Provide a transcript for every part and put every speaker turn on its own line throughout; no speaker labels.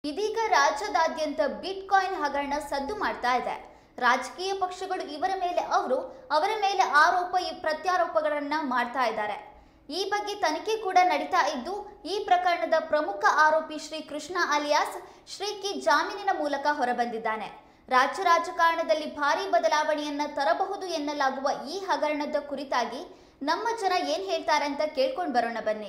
ಇದೀಗ ರಾಜ್ಯದಾದ್ಯಂತ ಬಿಟ್ ಕಾಯಿನ್ ಹಗರಣ ಸದ್ದು ಮಾಡ್ತಾ ಇದೆ ರಾಜಕೀಯ ಪಕ್ಷಗಳು ಇವರ ಮೇಲೆ ಅವರು ಅವರ ಮೇಲೆ ಆರೋಪ ಈ ಪ್ರತ್ಯಾರೋಪಗಳನ್ನ ಮಾಡ್ತಾ ಇದ್ದಾರೆ ಈ ಬಗ್ಗೆ ತನಿಖೆ ಕೂಡ ನಡೀತಾ ಇದ್ದು ಈ ಪ್ರಕರಣದ ಪ್ರಮುಖ ಆರೋಪಿ ಶ್ರೀ ಕೃಷ್ಣ ಅಲಿಯಾಸ್ ಶ್ರೀಕಿ ಜಾಮೀನಿನ ಮೂಲಕ ಹೊರಬಂದಿದ್ದಾನೆ ರಾಜ್ಯ ರಾಜಕಾರಣದಲ್ಲಿ ಭಾರಿ ಬದಲಾವಣೆಯನ್ನ ತರಬಹುದು ಎನ್ನಲಾಗುವ ಈ ಹಗರಣದ ಕುರಿತಾಗಿ ನಮ್ಮ ಜನ ಏನ್ ಹೇಳ್ತಾರೆ ಅಂತ ಕೇಳ್ಕೊಂಡು ಬರೋಣ ಬನ್ನಿ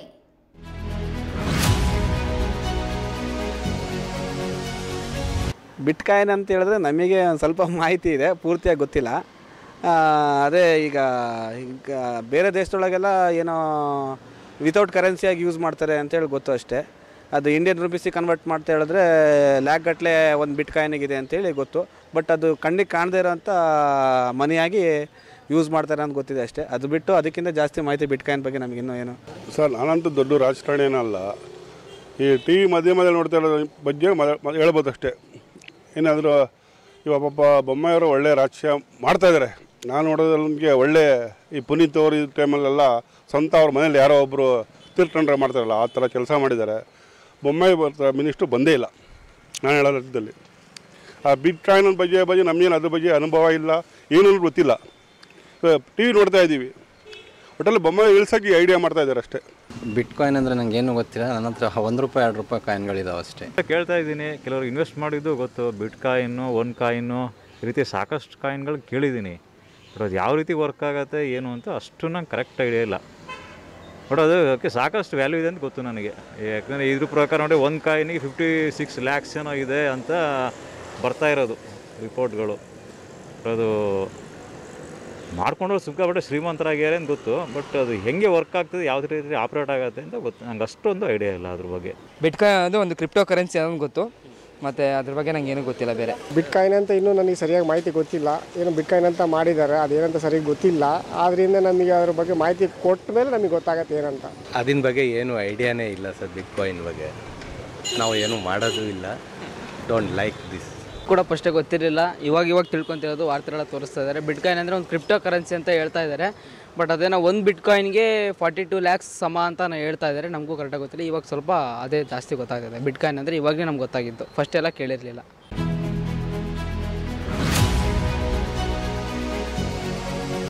ಬಿಟ್ಕಾಯಿನ್ ಅಂತ ಹೇಳಿದ್ರೆ ನಮಗೆ ಒಂದು ಸ್ವಲ್ಪ ಮಾಹಿತಿ ಇದೆ ಪೂರ್ತಿಯಾಗಿ ಗೊತ್ತಿಲ್ಲ ಆ, ಅದೇ ಈಗ ಈಗ ಬೇರೆ ದೇಶದೊಳಗೆಲ್ಲ ಏನೋ ವಿತೌಟ್ ಕರೆನ್ಸಿಯಾಗಿ ಯೂಸ್ ಮಾಡ್ತಾರೆ ಅಂತೇಳಿ ಗೊತ್ತು ಅಷ್ಟೇ ಅದು ಇಂಡಿಯನ್ ರುಪೀಸಿಗೆ ಕನ್ವರ್ಟ್ ಮಾಡ್ತಾ ಹೇಳಿದ್ರೆ ಲ್ಯಾಕ್ ಗಟ್ಟಲೆ ಒಂದು ಬಿಟ್ ಕಾಯಿನಿಗಿದೆ ಅಂತೇಳಿ ಗೊತ್ತು ಬಟ್ ಅದು ಕಣ್ಣಿಗೆ ಕಾಣದೇ ಇರೋಂಥ ಮನಿಯಾಗಿ ಯೂಸ್ ಮಾಡ್ತಾರೆ ಅಂತ ಗೊತ್ತಿದೆ ಅಷ್ಟೇ ಅದು ಬಿಟ್ಟು ಅದಕ್ಕಿಂತ ಜಾಸ್ತಿ ಮಾಹಿತಿ ಬಿಟ್ ಕಾಯಿನ್ ಬಗ್ಗೆ ನಮಗಿನ್ನೂ ಏನು
ಸರ್ ನಾನಂತೂ ದೊಡ್ಡ ರಾಜಕಾರಣಿ ಏನಲ್ಲ ಈ ಟಿ ವಿ ಮಾಧ್ಯಮದಲ್ಲಿ ನೋಡ್ತಾ ಇರೋದ್ರ ಬಗ್ಗೆ ಮ- ಮ- ಹೇಳ್ಬೋದು ಅಷ್ಟೇ ಏನಾದರೂ ಇವಾಗ ಪಾಪ ಬೊಮ್ಮಾಯಿಯವರು ಒಳ್ಳೆ ರಾಜಕೀಯ ಮಾಡ್ತಾ ಇದ್ದಾರೆ ನಾನು ನೋಡೋದ್ರಲ್ಲಿ ನಮಗೆ ಒಳ್ಳೆ ಈ ಪುನೀತ್ ಅವರು ಈ ಟೈಮಲ್ಲೆಲ್ಲ ಸ್ವಂತ ಅವ್ರ ಮನೇಲಿ ಯಾರೋ ಒಬ್ಬರು ತೀರ್ಕೊಂಡ್ರೆ ಮಾಡ್ತಾರಲ್ಲ ಆ ಥರ ಕೆಲಸ ಮಾಡಿದ್ದಾರೆ ಬೊಮ್ಮಾಯಿ ಬರ್ತಾ ಮಿನಿಸ್ಟ್ರು ಬಂದೇ ಇಲ್ಲ ನಾನು ಹೇಳೋ ರಾಜ್ಯದಲ್ಲಿ ಆ ಬಿಟ್ ಕಾಯಿನ್ ಬಗ್ಗೆ ಬಗ್ಗೆ ನಮಗೇನು ಅದ್ರ ಬಗ್ಗೆ ಅನುಭವ ಇಲ್ಲ ಏನೂ ಗೊತ್ತಿಲ್ಲ ಟಿ ವಿ ನೋಡ್ತಾ ಇದ್ದೀವಿ ಒಟ್ಟಲ್ಲಿ ಬೊಮ್ಮಾಯಿ ಇಳ್ಸೋಕ್ಕೆ ಐಡಿಯಾ ಮಾಡ್ತಾ ಇದ್ದಾರೆ ಅಷ್ಟೇ
ಬಿಟ್ ಕಾಯಿನ್ ಅಂದರೆ ನಂಗೆ ಏನು ಗೊತ್ತಿಲ್ಲ ನನ್ನ ಹತ್ರ ಒಂದು ರೂಪಾಯಿ ಎರಡು ರೂಪಾಯಿ ಕಾಯಿನ್ಗಳಿದಾವೆ ಅಷ್ಟೇ
ಕೇಳ್ತಾ ಇದ್ದೀನಿ ಕೆಲವರು ಇನ್ವೆಸ್ಟ್ ಮಾಡಿದ್ದು ಗೊತ್ತು ಬಿಟ್ ಕಾಯಿನ್ನು ಒನ್ ಕಾಯಿನ್ನು ಈ ರೀತಿ ಸಾಕಷ್ಟು ಕಾಯಿನ್ಗಳು ಕೇಳಿದ್ದೀನಿ ಬಟ್ ಅದು ಯಾವ ರೀತಿ ವರ್ಕ್ ಆಗುತ್ತೆ ಏನು ಅಂತ ಅಷ್ಟು ನಂಗೆ ಕರೆಕ್ಟ್ ಐಡಿಯಾ ಇಲ್ಲ ಬಟ್ ಅದು ಅದಕ್ಕೆ ಸಾಕಷ್ಟು ವ್ಯಾಲ್ಯೂ ಇದೆ ಅಂತ ಗೊತ್ತು ನನಗೆ ಯಾಕಂದರೆ ಇದ್ರ ಪ್ರಕಾರ ನೋಡಿ ಒಂದು ಕಾಯಿನಿಗೆ ಫಿಫ್ಟಿ ಸಿಕ್ಸ್ ಲ್ಯಾಕ್ಸ್ ಏನೋ ಇದೆ ಅಂತ ಬರ್ತಾ ಇರೋದು ರಿಪೋರ್ಟ್ಗಳು ಅದು ಮಾಡ್ಕೊಂಡ್ರೆ ಸಿಕ್ಕಾಪಟ್ಟೆ ಶ್ರೀಮಂತರಾಗ್ಯಾರೆ ಅಂತ ಗೊತ್ತು ಬಟ್ ಅದು ಹೆಂಗೆ ವರ್ಕ್ ಆಗ್ತದೆ ಯಾವ ರೀತಿ ಆಪ್ರೇಟ್ ಆಗುತ್ತೆ ಅಂತ ಗೊತ್ತು ನಂಗೆ ಅಷ್ಟೊಂದು ಐಡಿಯಾ ಇಲ್ಲ ಅದ್ರ ಬಗ್ಗೆ
ಬಿಟ್ಕಾಯಿನ್ ಅದು ಒಂದು ಕ್ರಿಪ್ಟೋ ಕರೆನ್ಸಿ ಅನ್ನೋದು ಗೊತ್ತು ಮತ್ತು ಅದ್ರ ಬಗ್ಗೆ ನಂಗೆ ಏನೂ ಗೊತ್ತಿಲ್ಲ ಬೇರೆ
ಬಿಟ್ಕಾಯಿನ್ ಅಂತ ಇನ್ನೂ ನನಗೆ ಸರಿಯಾಗಿ ಮಾಹಿತಿ ಗೊತ್ತಿಲ್ಲ ಏನು ಬಿಟ್ಕಾಯಿನ್ ಅಂತ ಮಾಡಿದ್ದಾರೆ ಅದೇನಂತ ಸರಿಯಾಗಿ ಗೊತ್ತಿಲ್ಲ ಆದ್ದರಿಂದ ನಮಗೆ ಅದ್ರ ಬಗ್ಗೆ ಮಾಹಿತಿ ಕೊಟ್ಟ ಮೇಲೆ ನಮಗೆ ಗೊತ್ತಾಗತ್ತೆ ಏನಂತ
ಅದಿನ ಬಗ್ಗೆ ಏನು ಐಡಿಯಾನೇ ಇಲ್ಲ ಸರ್ ಬಿಟ್ ಕಾಯಿನ್ ಬಗ್ಗೆ ನಾವು ಏನು ಮಾಡೋದು ಇಲ್ಲ ಡೋಂಟ್ ಲೈಕ್ ದಿಸ್
ಕೂಡ ಫಸ್ಟೇ ಗೊತ್ತಿರಲಿಲ್ಲ ಇವಾಗ ಇವಾಗ ತಿಳ್ಕೊತಿರೋದು ವಾರ್ತೆಗಳ ತೋರಿಸ್ತಾ ಇದ್ದಾರೆ ಬಿಟ್ಕಾಯಿನ್ ಅಂದರೆ ಒಂದು ಕ್ರಿಪ್ಟೋ ಕರೆನ್ಸಿ ಅಂತ ಹೇಳ್ತಾ ಇದ್ದಾರೆ ಬಟ್ ಅದೇನೋ ಒಂದು ಬಿಟ್ಕಾಯಿನ್ಗೆ ಫಾರ್ಟಿ ಟು ಲ್ಯಾಕ್ಸ್ ಸಮ ಅಂತ ನಾವು ಹೇಳ್ತಾ ಇದ್ದಾರೆ ನಮಗೂ ಕರೆಕ್ಟಾಗಿ ಗೊತ್ತಿಲ್ಲ ಇವಾಗ ಸ್ವಲ್ಪ ಅದೇ ಜಾಸ್ತಿ ಗೊತ್ತಾಗ್ತಿದೆ ಬಿಟ್ಕಾಯಿನ್ ಅಂದರೆ ಇವಾಗಲೇ ನಮ್ಗೆ ಗೊತ್ತಾಗಿದ್ದು ಫಸ್ಟ್ ಎಲ್ಲ ಕೇಳಿರಲಿಲ್ಲ